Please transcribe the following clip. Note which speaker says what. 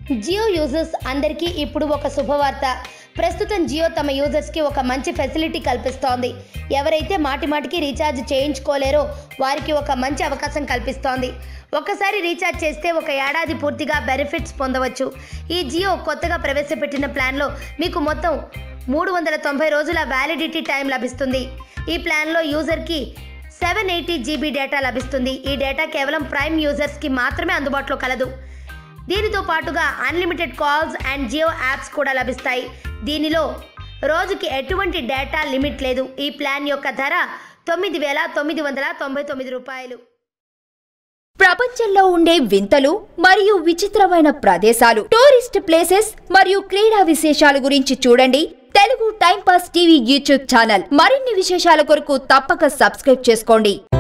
Speaker 1: Jio users అందరికీ ఇప్పుడు ఒక శుభవార్త ప్రస్తుతం జియో తమ యూజర్స్కి ఒక మంచి ఫెసిలిటీ కల్పిస్తోంది ఎవరైతే మాటి మాటికి రీఛార్జ్ చేయించుకోలేరో వారికి ఒక మంచి అవకాశం కల్పిస్తోంది ఒక్కసారి రీఛార్జ్ చేస్తే ఒక ఏడాది పూర్తిగా బెనిఫిట్స్ పొందవచ్చు ఈ జియో కొత్తగా ప్రవేశపెట్టిన ప్లాన్లో మీకు మొత్తం మూడు వందల తొంభై రోజుల వ్యాలిడిటీ టైం లభిస్తుంది ఈ ప్లాన్లో యూజర్కి సెవెన్ ఎయిటీ జీబీ డేటా లభిస్తుంది ఈ డేటా కేవలం ప్రైమ్ యూజర్స్కి మాత్రమే అందుబాటులో కలదు దీనితో పాటుగా unlimited calls and Jio apps కూడా లభిస్తాయి దీనిలో రోజుకి ఎటువంటి డేటా లిమిట్ లేదు ఈ ప్లాన్ యొక్క ధర తొమ్మిది వేల తొమ్మిది వందల తొంభై తొమ్మిది రూపాయలు
Speaker 2: ప్రపంచంలో ఉండే వింతలు మరియు విచిత్రమైన ప్రదేశాలు టూరిస్ట్ ప్లేసెస్ మరియు క్రీడా విశేషాల గురించి చూడండి Telugu time pass TV YouTube channel మరిన్ని విశేషాల కొరకు తప్పక సబ్స్క్రైబ్ చేసుకోండి